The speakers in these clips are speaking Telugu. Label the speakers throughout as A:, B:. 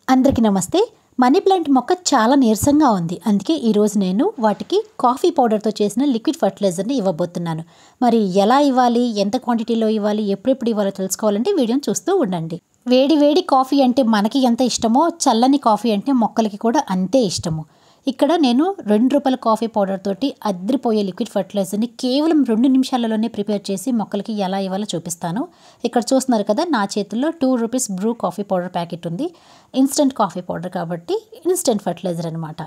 A: అందరికీ నమస్తే మనీ ప్లాంట్ మొక్క చాలా నీరసంగా ఉంది అందుకే ఈరోజు నేను వాటికి కాఫీ పౌడర్తో చేసిన లిక్విడ్ ఫర్టిలైజర్ని ఇవ్వబోతున్నాను మరి ఎలా ఇవ్వాలి ఎంత క్వాంటిటీలో ఇవ్వాలి ఎప్పుడెప్పుడు ఇవ్వాలో తెలుసుకోవాలంటే వీడియోని చూస్తూ ఉండండి వేడి వేడి కాఫీ అంటే మనకి ఎంత ఇష్టమో చల్లని కాఫీ అంటే మొక్కలకి కూడా అంతే ఇష్టము ఇక్కడ నేను రెండు రూపాయల కాఫీ పౌడర్ తోటి అద్రిపోయే లిక్విడ్ ఫర్టిలైజర్ని కేవలం రెండు నిమిషాలలోనే ప్రిపేర్ చేసి మొక్కలకి ఎలా ఇవ్వాలో చూపిస్తాను ఇక్కడ చూస్తున్నారు కదా నా చేతుల్లో two rupees Bru coffee powder packet ఉంది ఇన్స్టెంట్ కాఫీ పౌడర్ కాబట్టి ఇన్స్టెంట్ ఫర్టిలైజర్ అనమాట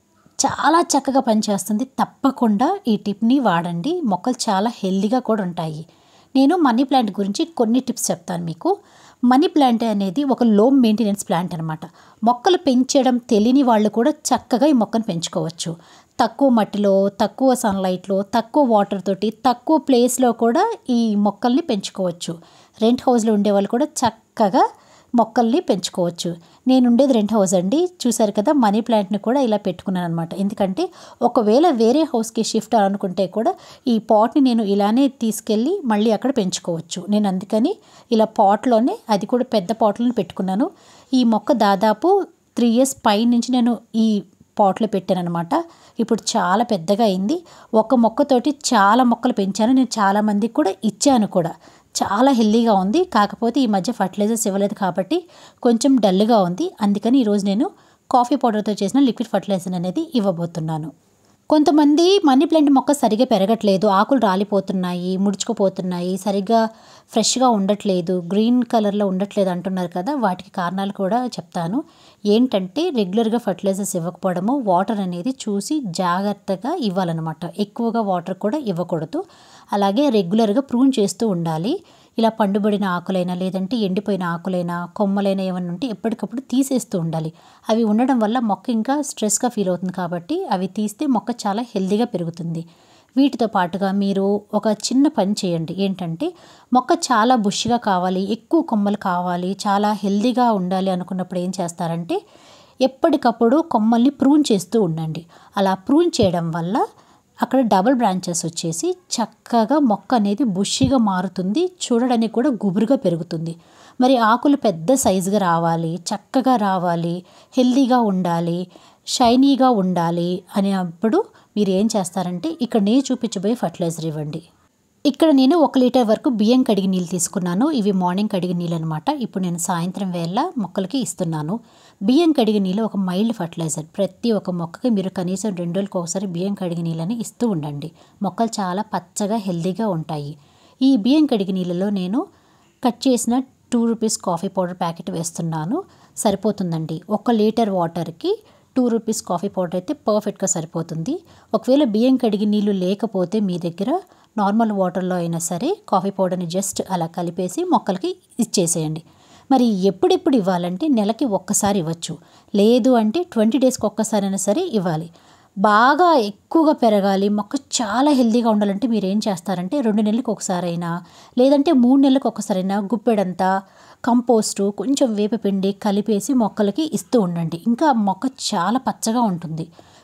A: చాలా చక్కగా పనిచేస్తుంది తప్పకుండా ఈ టిప్ని వాడండి మొక్కలు చాలా హెల్దీగా కూడా ఉంటాయి నేను మనీ ప్లాంట్ గురించి కొన్ని టిప్స్ చెప్తాను మీకు మనీ ప్లాంట్ అనేది ఒక లో మెయింటెనెన్స్ ప్లాంట్ అనమాట మొక్కలు పెంచడం తెలియని వాళ్ళు కూడా చక్కగా ఈ మొక్కను పెంచుకోవచ్చు తక్కువ మట్టిలో తక్కువ సన్లైట్లో తక్కువ వాటర్ తోటి తక్కువ ప్లేస్లో కూడా ఈ మొక్కల్ని పెంచుకోవచ్చు రెంట్ హౌస్లో ఉండే వాళ్ళు కూడా చక్కగా మొక్కల్ని పెంచుకోవచ్చు నేను ఉండేది రెంట్ హౌస్ అండి చూసారు కదా మనీ ప్లాంట్ని కూడా ఇలా పెట్టుకున్నాను అనమాట ఎందుకంటే ఒకవేళ వేరే హౌస్కి షిఫ్ట్ అనుకుంటే కూడా ఈ పాట్ని నేను ఇలానే తీసుకెళ్ళి మళ్ళీ అక్కడ పెంచుకోవచ్చు నేను అందుకని ఇలా పాట్లోనే అది కూడా పెద్ద పాట్లను పెట్టుకున్నాను ఈ మొక్క దాదాపు త్రీ ఇయర్స్ పై నుంచి నేను ఈ పాట్లో పెట్టాను అనమాట ఇప్పుడు చాలా పెద్దగా అయింది ఒక మొక్కతోటి చాలా మొక్కలు పెంచాను నేను చాలా మందికి కూడా ఇచ్చాను కూడా చాలా హెల్దీగా ఉంది కాకపోతే ఈ మధ్య ఫర్టిలైజర్స్ ఇవ్వలేదు కాబట్టి కొంచెం డల్గా ఉంది అందుకని ఈరోజు నేను కాఫీ పౌడర్తో చేసిన లిక్విడ్ ఫర్టిలైజర్ అనేది ఇవ్వబోతున్నాను కొంతమంది మనీ ప్లాంట్ మొక్క సరిగా పెరగట్లేదు ఆకులు రాలిపోతున్నాయి ముడుచుకుపోతున్నాయి సరిగ్గా ఫ్రెష్గా ఉండట్లేదు గ్రీన్ కలర్లో ఉండట్లేదు అంటున్నారు కదా వాటికి కారణాలు కూడా చెప్తాను ఏంటంటే రెగ్యులర్గా ఫర్టిలైజర్స్ ఇవ్వకపోవడము వాటర్ అనేది చూసి జాగ్రత్తగా ఇవ్వాలన్నమాట ఎక్కువగా వాటర్ కూడా ఇవ్వకూడదు అలాగే రెగ్యులర్గా ప్రూన్ చేస్తూ ఉండాలి ఇలా పండుబడిన ఆకులైనా లేదంటే ఎండిపోయిన ఆకులైనా కొమ్మలైనా ఏమైనా ఉంటే ఎప్పటికప్పుడు తీసేస్తూ ఉండాలి అవి ఉండడం వల్ల మొక్క ఇంకా స్ట్రెస్గా ఫీల్ అవుతుంది కాబట్టి అవి తీస్తే మొక్క చాలా హెల్దీగా పెరుగుతుంది వీటితో పాటుగా మీరు ఒక చిన్న పని చేయండి ఏంటంటే మొక్క చాలా బుష్గా కావాలి ఎక్కువ కొమ్మలు కావాలి చాలా హెల్దీగా ఉండాలి అనుకున్నప్పుడు ఏం చేస్తారంటే ఎప్పటికప్పుడు కొమ్మల్ని ప్రూన్ చేస్తూ ఉండండి అలా ప్రూన్ చేయడం వల్ల అక్కడ డబుల్ బ్రాంచెస్ వచ్చేసి చక్కగా మొక్క అనేది బుషిగా మారుతుంది చూడడానికి కూడా గుబురుగా పెరుగుతుంది మరి ఆకులు పెద్ద సైజుగా రావాలి చక్కగా రావాలి హెల్దీగా ఉండాలి షైనీగా ఉండాలి అనేప్పుడు మీరు ఏం చేస్తారంటే ఇక్కడ నేను చూపించబోయే ఫర్టిలైజర్ ఇవ్వండి ఇక్కడ నేను ఒక లీటర్ వరకు బియ్యం కడిగి నీళ్ళు తీసుకున్నాను ఇవి మార్నింగ్ కడిగి నీళ్ళు అనమాట ఇప్పుడు నేను సాయంత్రం వేళ మొక్కలకి ఇస్తున్నాను బియ్యం కడిగి నీళ్ళు ఒక మైల్డ్ ఫర్టిలైజర్ ప్రతి ఒక్క మొక్కకి మీరు కనీసం రెండు రోజులకు ఒకసారి బియ్యం కడిగి నీళ్ళని ఇస్తూ ఉండండి మొక్కలు చాలా పచ్చగా హెల్దీగా ఉంటాయి ఈ బియ్యం కడిగి నీళ్ళలో నేను కట్ చేసిన two rupees coffee powder packet వేస్తున్నాను సరిపోతుందండి ఒక లీటర్ వాటర్కి టూ రూపీస్ కాఫీ పౌడర్ అయితే పర్ఫెక్ట్గా సరిపోతుంది ఒకవేళ బియ్యం కడిగి నీళ్ళు లేకపోతే మీ దగ్గర నార్మల్ వాటర్లో అయినా సరే కాఫీ పౌడర్ని జస్ట్ అలా కలిపేసి మొక్కలకి ఇచ్చేసేయండి మరి ఎప్పుడెప్పుడు ఇవ్వాలంటే నెలకి ఒక్కసారి ఇవ్వచ్చు లేదు అంటే ట్వంటీ డేస్కి ఒక్కసారైనా సరే ఇవ్వాలి బాగా ఎక్కువగా పెరగాలి మొక్క చాలా హెల్తీగా ఉండాలంటే మీరు ఏం చేస్తారంటే రెండు నెలలకు ఒకసారైనా లేదంటే మూడు నెలలకు ఒకసారైనా గుప్పెడంతా కంపోస్టు కొంచెం వేపపిండి కలిపేసి మొక్కలకి ఇస్తూ ఉండండి ఇంకా మొక్క చాలా పచ్చగా ఉంటుంది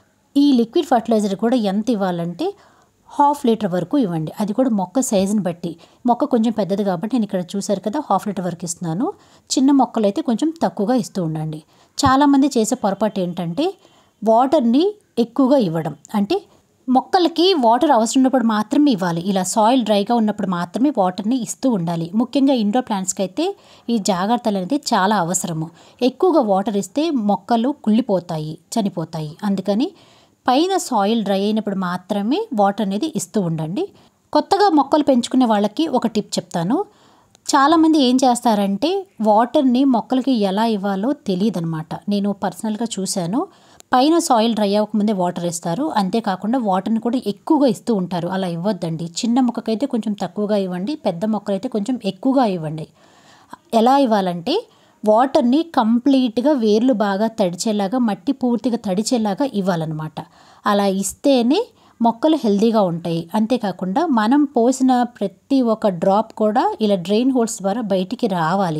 A: ఈ లిక్విడ్ ఫర్టిలైజర్ కూడా ఎంత ఇవ్వాలంటే హాఫ్ లీటర్ వరకు ఇవ్వండి అది కూడా మొక్క సైజుని బట్టి మొక్క కొంచెం పెద్దది కాబట్టి నేను ఇక్కడ చూసారు కదా హాఫ్ లీటర్ వరకు ఇస్తున్నాను చిన్న మొక్కలు అయితే కొంచెం తక్కువగా ఇస్తూ ఉండండి చాలామంది చేసే పొరపాటు ఏంటంటే వాటర్ని ఎక్కువగా ఇవ్వడం అంటే మొక్కలకి వాటర్ అవసరం ఉన్నప్పుడు మాత్రమే ఇవ్వాలి ఇలా సాయిల్ డ్రైగా ఉన్నప్పుడు మాత్రమే వాటర్ని ఇస్తూ ఉండాలి ముఖ్యంగా ఇండోర్ ప్లాంట్స్కి అయితే ఈ జాగ్రత్తలు అనేది చాలా అవసరము ఎక్కువగా వాటర్ ఇస్తే మొక్కలు కుళ్ళిపోతాయి చనిపోతాయి అందుకని పైన సాయిల్ డ్రై అయినప్పుడు మాత్రమే వాటర్ అనేది ఇస్తూ ఉండండి కొత్తగా మొక్కలు పెంచుకునే వాళ్ళకి ఒక టిప్ చెప్తాను చాలామంది ఏం చేస్తారంటే వాటర్ని మొక్కలకి ఎలా ఇవ్వాలో తెలియదు అనమాట నేను పర్సనల్గా చూశాను పైన సాయిల్ డ్రై అవ్వకముందే వాటర్ ఇస్తారు అంతేకాకుండా వాటర్ని కూడా ఎక్కువగా ఇస్తూ ఉంటారు అలా ఇవ్వద్దండి చిన్న మొక్కకైతే కొంచెం తక్కువగా ఇవ్వండి పెద్ద మొక్కలైతే కొంచెం ఎక్కువగా ఇవ్వండి ఎలా ఇవ్వాలంటే వాటర్ని కంప్లీట్గా వేర్లు బాగా తడిచేలాగా మట్టి పూర్తిగా తడిచేలాగా ఇవ్వాలన్నమాట అలా ఇస్తేనే మొక్కలు హెల్తీగా ఉంటాయి అంతేకాకుండా మనం పోసిన ప్రతి ఒక్క డ్రాప్ కూడా ఇలా డ్రైన్ హోల్స్ ద్వారా బయటికి రావాలి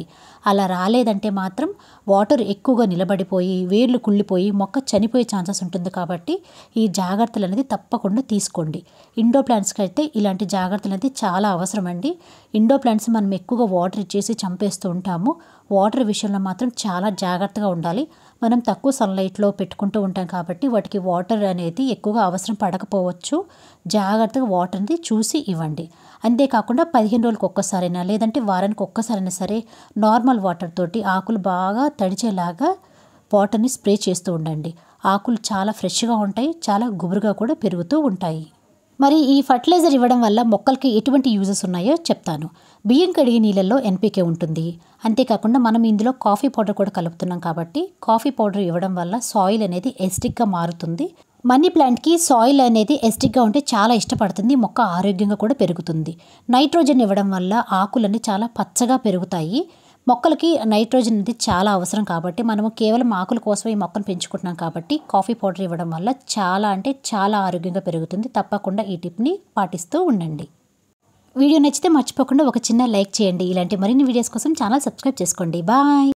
A: అలా రాలేదంటే మాత్రం వాటర్ ఎక్కువగా నిలబడిపోయి వేర్లు కుళ్ళిపోయి మొక్క చనిపోయే ఛాన్సెస్ ఉంటుంది కాబట్టి ఈ జాగ్రత్తలు అనేది తప్పకుండా తీసుకోండి ఇండో ప్లాంట్స్కి అయితే ఇలాంటి జాగ్రత్తలు అనేది చాలా అవసరం అండి ఇండో ప్లాంట్స్ మనం ఎక్కువగా వాటర్ ఇచ్చేసి చంపేస్తూ ఉంటాము వాటర్ విషయంలో మాత్రం చాలా జాగ్రత్తగా ఉండాలి మనం తక్కువ సన్లైట్లో పెట్టుకుంటూ ఉంటాం కాబట్టి వాటికి వాటర్ అనేది ఎక్కువగా అవసరం పడకపోవచ్చు జాగ్రత్తగా వాటర్ అనేది చూసి ఇవ్వండి అంతేకాకుండా పదిహేను రోజులకు ఒక్కసారైనా లేదంటే వారానికి ఒక్కసారైనా సరే నార్మల్ వాటర్ తోటి ఆకులు బాగా తడిచేలాగా వాటర్ని స్ప్రే చేస్తూ ఉండండి ఆకులు చాలా ఫ్రెష్గా ఉంటాయి చాలా గుబురుగా కూడా పెరుగుతూ ఉంటాయి మరి ఈ ఫర్టిలైజర్ ఇవ్వడం వల్ల మొక్కలకి ఎటువంటి యూజెస్ ఉన్నాయో చెప్తాను బియ్యం కడిగే నీళ్ళల్లో ఎన్పికే ఉంటుంది అంతేకాకుండా మనం ఇందులో కాఫీ పౌడర్ కూడా కలుపుతున్నాం కాబట్టి కాఫీ పౌడర్ ఇవ్వడం వల్ల సాయిల్ అనేది ఎస్టిక్గా మారుతుంది మనీ ప్లాంట్కి సాయిల్ అనేది ఎస్టిక్గా ఉంటే చాలా ఇష్టపడుతుంది మొక్క ఆరోగ్యంగా కూడా పెరుగుతుంది నైట్రోజన్ ఇవ్వడం వల్ల ఆకులన్నీ చాలా పచ్చగా పెరుగుతాయి మొక్కలకి నైట్రోజన్ అనేది చాలా అవసరం కాబట్టి మనము కేవలం ఆకుల కోసమే ఈ మొక్కను పెంచుకుంటున్నాం కాబట్టి కాఫీ పౌడర్ ఇవ్వడం వల్ల చాలా అంటే చాలా ఆరోగ్యంగా పెరుగుతుంది తప్పకుండా ఈ టిప్ని పాటిస్తూ ఉండండి వీడియో నచ్చితే మర్చిపోకుండా ఒక చిన్న లైక్ చేయండి ఇలాంటి మరిన్ని వీడియోస్ కోసం ఛానల్ సబ్స్క్రైబ్ చేసుకోండి బాయ్